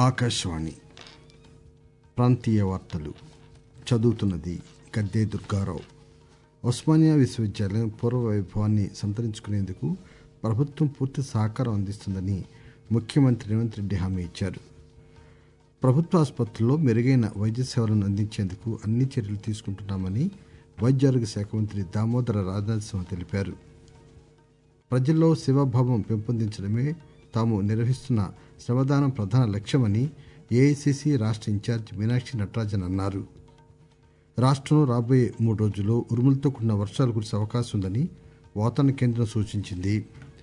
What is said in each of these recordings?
ఆకాశవాణి ప్రాంతీయ వార్తలు చదువుతున్నది గద్దే దుర్గారావు ఉస్మానియా విశ్వవిద్యాలయం పూర్వ వైభవాన్ని సంతరించుకునేందుకు ప్రభుత్వం పూర్తి సహకారం అందిస్తుందని ముఖ్యమంత్రి రేవంత్ రెడ్డి హామీ ఇచ్చారు ప్రభుత్వ ఆసుపత్రుల్లో మెరుగైన వైద్య సేవలను అందించేందుకు అన్ని చర్యలు తీసుకుంటున్నామని వైద్యారోగ్య శాఖ మంత్రి దామోదర రాజనాథ్ సింహ తెలిపారు ప్రజల్లో సేవాభావం పెంపొందించడమే తాము నిర్వహిస్తున్న శ్రమదానం ప్రధాన లక్ష్యమని ఏఐసిసి రాష్ట్ర ఇన్ఛార్జి మీనాక్షి నటరాజన్ అన్నారు రాష్ట్రంలో రాబోయే మూడు రోజుల్లో ఉరుములతో కూడిన వర్షాలు కురిసే అవకాశం ఉందని వాతావరణ కేంద్రం సూచించింది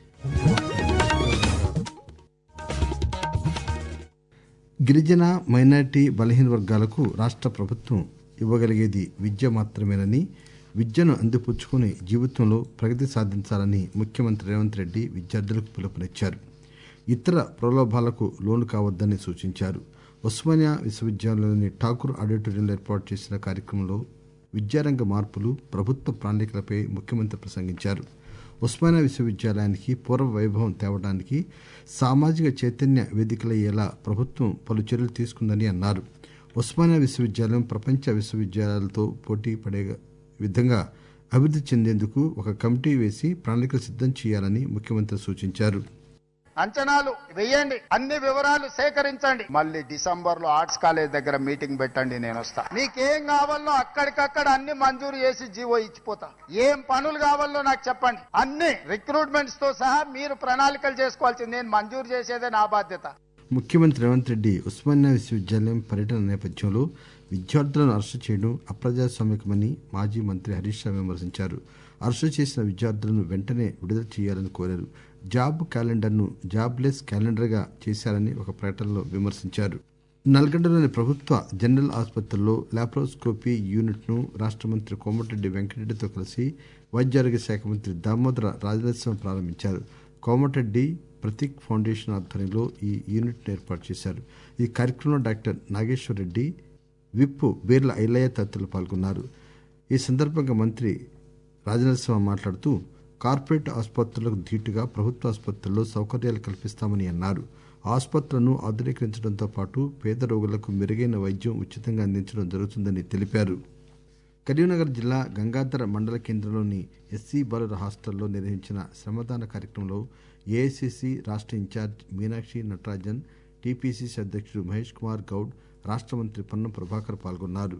గిరిజన మైనార్టీ బలహీన వర్గాలకు రాష్ట్ర ప్రభుత్వం ఇవ్వగలిగేది విద్య మాత్రమేనని విద్యను అందిపుచ్చుకుని జీవితంలో ప్రగతి సాధించాలని ముఖ్యమంత్రి రేవంత్ రెడ్డి విద్యార్థులకు పిలుపునిచ్చారు ఇతర ప్రలోభాలకు లోను కావద్దని సూచించారు ఉస్మానియా విశ్వవిద్యాలయంలోని ఠాకూర్ ఆడిటోరియంలో ఏర్పాటు చేసిన కార్యక్రమంలో విద్యారంగ మార్పులు ప్రభుత్వ ప్రణాళికలపై ముఖ్యమంత్రి ప్రసంగించారు ఉస్మానియా విశ్వవిద్యాలయానికి పూర్వ వైభవం తేవడానికి సామాజిక చైతన్య వేదికలయ్యేలా ప్రభుత్వం పలు చర్యలు తీసుకుందని అన్నారు ఉస్మానియా విశ్వవిద్యాలయం ప్రపంచ విశ్వవిద్యాలయాలతో పోటీ పడే విధంగా అభివృద్ధి చెందేందుకు ఒక కమిటీ వేసి ప్రణాళికలు సిద్దం చేయాలని ముఖ్యమంత్రి సూచించారు అంచనాలు వేయండి అన్ని వివరాలు సేకరించండి మళ్ళీ డిసెంబర్ లో ఆర్ట్స్ కాలేజ్ దగ్గర మీటింగ్ పెట్టండి నేను వస్తా మీకేం కావాలో అక్కడికక్కడ అన్ని మంజూరు చేసి జీవో ఇచ్చిపోతా ఏం పనులు కావాలో నాకు చెప్పండి అన్ని రిక్రూట్మెంట్స్ తో సహా మీరు ప్రణాళికలు చేసుకోవాల్సింది నేను మంజూరు చేసేదే నా బాధ్యత ముఖ్యమంత్రి రేవంత్ రెడ్డి ఉస్మానియా విశ్వవిద్యాలయం పర్యటన నేపథ్యంలో విద్యార్థులను అరెస్టు చేయడం అప్రజాస్వామికమని మాజీ మంత్రి హరీష్ రావు విమర్శించారు అరెస్టు చేసిన విద్యార్థులను వెంటనే విడుదల చేయాలని కోరారు జాబ్ క్యాలెండర్ను జాబ్లెస్ క్యాలెండర్గా చేశారని ఒక ప్రకటనలో విమర్శించారు నల్గొండలోని ప్రభుత్వ జనరల్ ఆసుపత్రిలో లాప్రోస్కోపీ యూనిట్ను రాష్ట్ర మంత్రి కోమటిరెడ్డి వెంకటరెడ్డితో కలిసి వైద్యారోగ్య శాఖ మంత్రి దామోదర రాజనరసింహ ప్రారంభించారు కోమటిరెడ్డి ప్రతీక్ ఫౌండేషన్ ఆధ్వర్యంలో ఈ యూనిట్ను ఏర్పాటు చేశారు ఈ కార్యక్రమంలో డాక్టర్ నాగేశ్వర్ రెడ్డి విప్ బీర్ల ఐలయ్య తదితరులు పాల్గొన్నారు ఈ సందర్భంగా మంత్రి రాజనరసింహ మాట్లాడుతూ కార్పొరేట్ ఆసుపత్రులకు ధీటుగా ప్రభుత్వ ఆసుపత్రుల్లో సౌకర్యాలు కల్పిస్తామని అన్నారు ఆసుపత్రులను ఆధునీకరించడంతో పాటు పేద రోగులకు మెరుగైన వైద్యం ఉచితంగా అందించడం జరుగుతుందని తెలిపారు కరీంనగర్ జిల్లా గంగాధర మండల కేంద్రంలోని ఎస్సీ బాలుర హాస్టల్లో నిర్వహించిన శ్రమదాన కార్యక్రమంలో ఏఐసిసి రాష్ట్ర ఇన్ఛార్జ్ మీనాక్షి నటరాజన్ టీపీసీసీ అధ్యక్షుడు మహేష్ కుమార్ గౌడ్ రాష్ట్ర మంత్రి పొన్నం ప్రభాకర్ పాల్గొన్నారు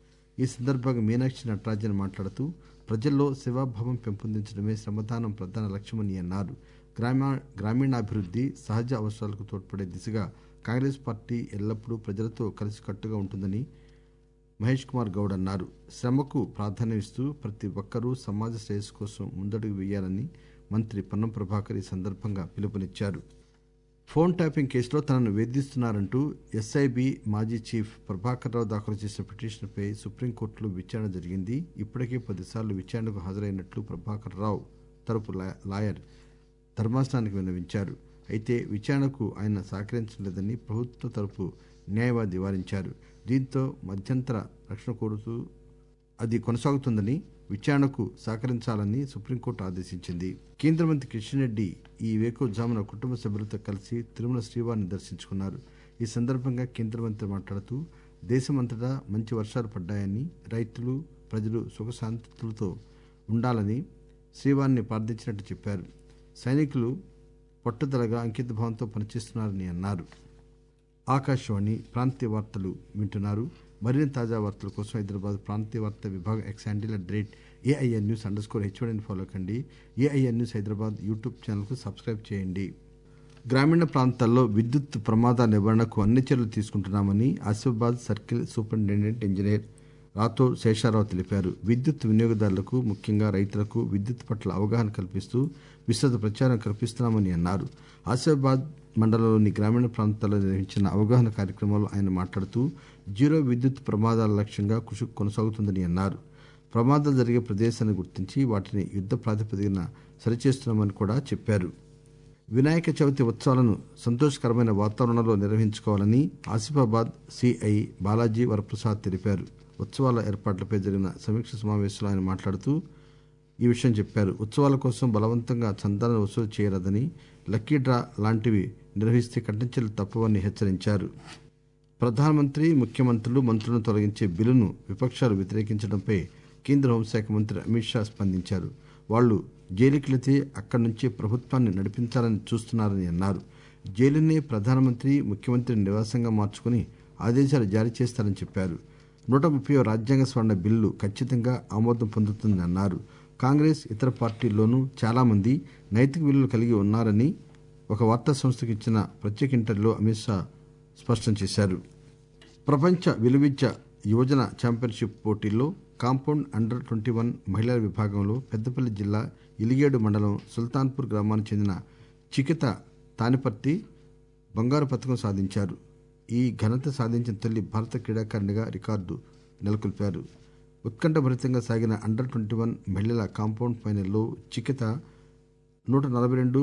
ఈ సందర్భంగా మీనాక్షి నటరాజన్ మాట్లాడుతూ ప్రజల్లో సేవాభావం పెంపొందించడమే శ్రమదానం ప్రధాన లక్ష్యమని అన్నారు గ్రామీ గ్రామీణాభివృద్ధి సహజ అవసరాలకు తోడ్పడే దిశగా కాంగ్రెస్ పార్టీ ఎల్లప్పుడూ ప్రజలతో కలిసికట్టుగా ఉంటుందని మహేష్ కుమార్ గౌడ్ అన్నారు శ్రమకు ప్రాధాన్యం ఇస్తూ ప్రతి ఒక్కరూ సమాజ శ్రేయస్సు కోసం ముందడుగు వేయాలని మంత్రి పొన్నం ప్రభాకర్ ఈ సందర్భంగా పిలుపునిచ్చారు ఫోన్ ట్యాపింగ్ కేసులో తనను వేధిస్తున్నారంటూ ఎస్ఐబి మాజీ చీఫ్ ప్రభాకర్ రావు దాఖలు చేసిన పిటిషన్పై సుప్రీంకోర్టులో విచారణ జరిగింది ఇప్పటికే పదిసార్లు విచారణకు హాజరైనట్లు ప్రభాకర్ రావు తరపు లాయర్ ధర్మాసనానికి విన్నవించారు అయితే విచారణకు ఆయన సహకరించలేదని ప్రభుత్వ తరపు న్యాయవాది వారించారు దీంతో మధ్యంతర రక్షణ కోరుతూ అది కొనసాగుతుందని విచారణకు సహకరించాలని సుప్రీంకోర్టు ఆదేశించింది కేంద్ర మంత్రి కిషన్ రెడ్డి ఈ వేకోజామున కుటుంబ సభ్యులతో కలిసి తిరుమల శ్రీవారిని దర్శించుకున్నారు ఈ సందర్భంగా కేంద్ర మంత్రి మాట్లాడుతూ దేశమంతటా మంచి వర్షాలు పడ్డాయని రైతులు ప్రజలు సుఖశాంతులతో ఉండాలని శ్రీవారిని ప్రార్థించినట్టు చెప్పారు సైనికులు పట్టుదలగా అంకితభావంతో పనిచేస్తున్నారని అన్నారు ఆకాశవాణి ప్రాంతీయ వార్తలు వింటున్నారు మరిన్ని తాజా వార్తల కోసం హైదరాబాద్ ప్రాంతీయ వార్తా విభాగం X handle at rate AIN news underscore హెచ్ఓడిని ఫాలో కండి ఏఐఎన్ న్యూస్ హైదరాబాద్ యూట్యూబ్ ఛానల్కు సబ్స్క్రైబ్ చేయండి గ్రామీణ ప్రాంతాల్లో విద్యుత్ ప్రమాద నివారణకు అన్ని చర్యలు తీసుకుంటున్నామని Asifabad circle superintendent engineer Rathod Sesharao తెలిపారు విద్యుత్ వినియోగదారులకు ముఖ్యంగా రైతులకు విద్యుత్ పట్ల అవగాహన కల్పిస్తూ విస్తృత ప్రచారం కల్పిస్తున్నామని అన్నారు ఆసిఫాబాద్ మండలంలోని గ్రామీణ ప్రాంతాల్లో నిర్వహించిన అవగాహన కార్యక్రమంలో ఆయన మాట్లాడుతూ జీరో విద్యుత్ ప్రమాదాల లక్ష్యంగా కృషి కొనసాగుతుందని అన్నారు ప్రమాదాలు జరిగే ప్రదేశాన్ని గుర్తించి వాటిని యుద్ద ప్రాతిపదికన సరిచేస్తున్నామని కూడా చెప్పారు వినాయక చవితి ఉత్సవాలను సంతోషకరమైన వాతావరణంలో నిర్వహించుకోవాలని ఆసిఫాబాద్ సిఐ బాలాజీ వరప్రసాద్ తెలిపారు ఉత్సవాల ఏర్పాట్లపై జరిగిన సమీక్ష సమావేశంలో ఆయన మాట్లాడుతూ ఈ విషయం చెప్పారు ఉత్సవాల కోసం బలవంతంగా చందాలను వసూలు చేయరాదని లక్కీ డ్రా లాంటివి నిర్వహిస్తే కఠిన చర్యలు తప్పవని హెచ్చరించారు ప్రధానమంత్రి ముఖ్యమంత్రులు మంత్రులను తొలగించే బిల్లును విపక్షాలు వ్యతిరేకించడంపై కేంద్ర హోంశాఖ మంత్రి అమిత్ షా స్పందించారు వాళ్లు జైలుకెళితే అక్కడి నుంచే ప్రభుత్వాన్ని నడిపించాలని చూస్తున్నారని అన్నారు జైలునే ప్రధానమంత్రి ముఖ్యమంత్రి నివాసంగా మార్చుకుని ఆదేశాలు జారీ చేస్తారని చెప్పారు నూట ముప్పై రాజ్యాంగ స్వర్ణ బిల్లు ఖచ్చితంగా ఆమోదం పొందుతుందని అన్నారు కాంగ్రెస్ ఇతర పార్టీల్లోనూ చాలా మంది నైతిక విలువలు కలిగి ఉన్నారని ఒక వార్తా సంస్థకు ఇచ్చిన ప్రత్యేక ఇంటర్వ్యూలో అమిత్ షా స్పష్టం చేశారు ప్రపంచ విలువిద్య యువజన ఛాంపియన్షిప్ పోటీల్లో కాంపౌండ్ అండర్ ట్వంటీ వన్ మహిళల విభాగంలో పెద్దపల్లి జిల్లా ఇలిగేడు మండలం సుల్తాన్పూర్ గ్రామానికి చెందిన చికిత తానిపర్తి బంగారు పథకం సాధించారు ఈ ఘనత సాధించిన తొలి భారత క్రీడాకారిణిగా రికార్డు నెలకొల్పారు ఉత్కంఠభరితంగా సాగిన అండర్ ట్వంటీ వన్ మహిళల కాంపౌండ్ ఫైనల్లో చికిత నూట నలభై రెండు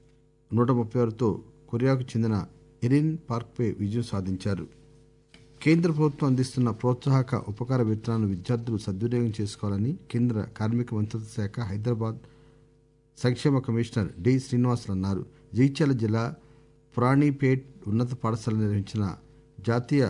నూట ముప్పై ఆరుతో కొరియాకు చెందిన ఎరిన్ పార్క్పై విజయం సాధించారు కేంద్ర ప్రభుత్వం అందిస్తున్న ప్రోత్సాహక ఉపకార వేతనాలను విద్యార్థులు సద్వినియోగం చేసుకోవాలని కేంద్ర కార్మిక మంత్రిత్వ శాఖ హైదరాబాద్ సంక్షేమ కమిషనర్ డి శ్రీనివాసులు అన్నారు జగిత్యాల జిల్లా పురాణిపేట్ ఉన్నత పాఠశాల నిర్వహించిన జాతీయ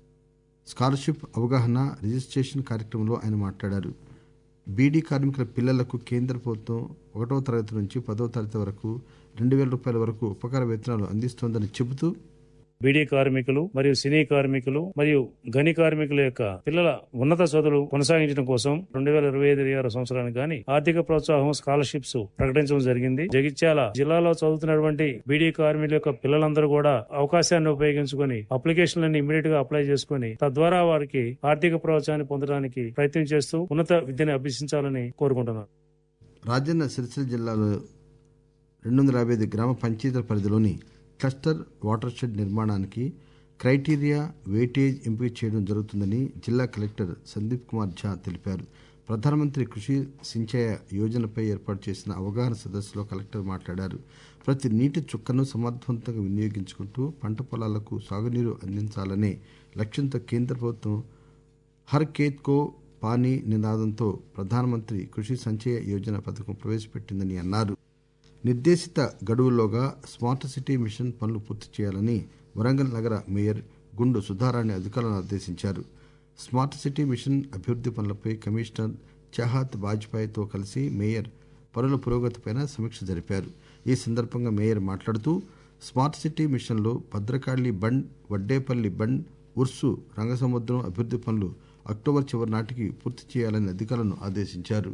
స్కాలర్షిప్ అవగాహన రిజిస్ట్రేషన్ కార్యక్రమంలో ఆయన మాట్లాడారు బీడీ కార్మికుల పిల్లలకు కేంద్ర ప్రభుత్వం ఒకటో తరగతి నుంచి పదో తరగతి వరకు రెండు వేల రూపాయల వరకు ఉపకార వేతనాలు అందిస్తోందని చెబుతూ బీడీ కార్మికులు మరియు సినీ కార్మికులు మరియు గని కార్మికుల యొక్క పిల్లల ఉన్నత చదువులు కొనసాగించడం కోసం రెండు వేల ఇరవై ఐదు ఇరవై ఆరు సంవత్సరానికి గాని ఆర్థిక ప్రోత్సాహం స్కాలర్షిప్స్ ప్రకటించడం జరిగింది జగిత్యాల జిల్లాలో చదువుతున్నటువంటి బీడీ కార్మికుల యొక్క పిల్లలందరూ కూడా అవకాశాన్ని ఉపయోగించుకొని అప్లికేషన్లను ఇమీడియట్ గా అప్లై చేసుకుని తద్వారా వారికి ఆర్థిక ప్రోత్సాహాన్ని పొందడానికి ప్రయత్నం చేస్తూ ఉన్నత విద్యను అభ్యసించాలని కోరుకుంటున్నారు రాజన్న సిరిసిల్ల జిల్లాలో రెండు వందల యాభై ఐదు గ్రామ పంచాయతీల పరిధిలోని క్లస్టర్ వాటర్ షెడ్ నిర్మాణానికి క్రైటీరియా వెయిటేజ్ ఎంపిక చేయడం జరుగుతుందని జిల్లా కలెక్టర్ సందీప్ కుమార్ ఝా తెలిపారు ప్రధానమంత్రి కృషి సించాయ యోజనపై ఏర్పాటు చేసిన అవగాహన సదస్సులో కలెక్టర్ మాట్లాడారు ప్రతి నీటి చుక్కను సమర్థవంతంగా వినియోగించుకుంటూ పంట పొలాలకు సాగునీరు అందించాలనే లక్ష్యంతో కేంద్ర ప్రభుత్వం హర్ కేత్ కో పానీ నినాదంతో ప్రధానమంత్రి కృషి సంచయ యోజన పథకం ప్రవేశపెట్టిందని అన్నారు నిర్దేశిత గడువుల్లోగా స్మార్ట్ సిటీ మిషన్ పనులు పూర్తి చేయాలని వరంగల్ నగర మేయర్ గుండు సుధారాణి అధికారులను ఆదేశించారు స్మార్ట్ సిటీ మిషన్ అభివృద్ది పనులపై కమిషనర్ చాహత్ వాజ్పేయితో కలిసి మేయర్ పనుల పురోగతిపై సమీక్ష జరిపారు ఈ సందర్భంగా మేయర్ మాట్లాడుతూ స్మార్ట్ సిటీ మిషన్లో భద్రకాళి బండ్ వడ్డేపల్లి బండ్ ఉర్సు రంగసముద్రం అభివృద్ది పనులు అక్టోబర్ చివరి నాటికి పూర్తి చేయాలని అధికారులను ఆదేశించారు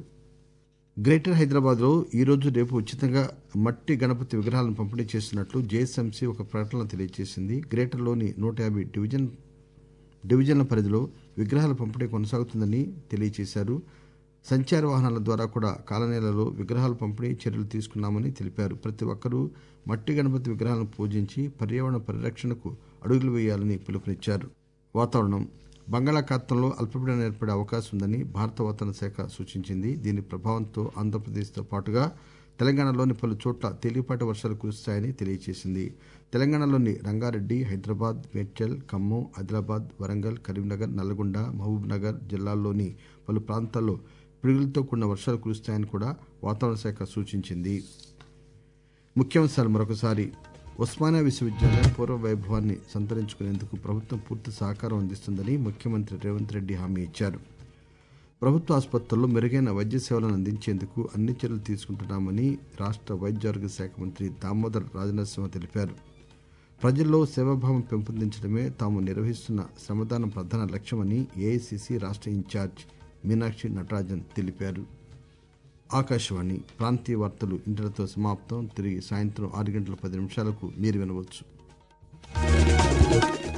గ్రేటర్ హైదరాబాద్ లో ఈరోజు రేపు ఉచితంగా మట్టి గణపతి విగ్రహాలను పంపిణీ చేస్తున్నట్లు జేఎస్ఎంసీ ఒక ప్రకటనలో తెలియజేసింది గ్రేటర్లోని నూట యాభై డివిజన్ డివిజన్ల పరిధిలో విగ్రహాల పంపిణీ కొనసాగుతుందని తెలియజేశారు సంచార వాహనాల ద్వారా కూడా కాలనీలలో విగ్రహాల పంపిణీ చర్యలు తీసుకున్నామని తెలిపారు ప్రతి ఒక్కరూ మట్టి గణపతి విగ్రహాలను పూజించి పర్యావరణ పరిరక్షణకు అడుగులు వేయాలని పిలుపునిచ్చారు వాతావరణం బంగాళాఖాతంలో అల్పపీడనం ఏర్పడే అవకాశం ఉందని భారత వాతావరణ శాఖ సూచించింది దీని ప్రభావంతో ఆంధ్రప్రదేశ్తో పాటుగా తెలంగాణలోని పలు చోట్ల తేలికపాటి వర్షాలు కురుస్తాయని తెలియజేసింది తెలంగాణలోని రంగారెడ్డి హైదరాబాద్ మేడ్చల్ ఖమ్మం ఆదిలాబాద్ వరంగల్ కరీంనగర్ నల్గొండ మహబూబ్ నగర్ జిల్లాల్లోని పలు ప్రాంతాల్లో పిడుగులతో కూడిన వర్షాలు కురుస్తాయని కూడా వాతావరణ శాఖ సూచించింది ముఖ్యాంశాలు మరొకసారి ఉస్మానియా విశ్వవిద్యాలయం పూర్వ వైభవాన్ని సంతరించుకునేందుకు ప్రభుత్వం పూర్తి సహకారం అందిస్తుందని ముఖ్యమంత్రి రేవంత్ రెడ్డి హామీ ఇచ్చారు ప్రభుత్వ ఆసుపత్రుల్లో మెరుగైన వైద్య సేవలను అందించేందుకు అన్ని చర్యలు తీసుకుంటున్నామని రాష్ట్ర వైద్యారోగ్య శాఖ మంత్రి దామోదర్ రాజనరసింహ తెలిపారు ప్రజల్లో సేవాభావం పెంపొందించడమే తాము నిర్వహిస్తున్న శ్రమదానం ప్రధాన లక్ష్యమని ఏఐసిసి రాష్ట్ర ఇన్ఛార్జ్ మీనాక్షి నటరాజన్ తెలిపారు ఆకాశవాణి ప్రాంతీయ వార్తలు ఇంటర్తో సమాప్తం తిరిగి సాయంత్రం ఆరు గంటల పది నిమిషాలకు మీరు వినవచ్చు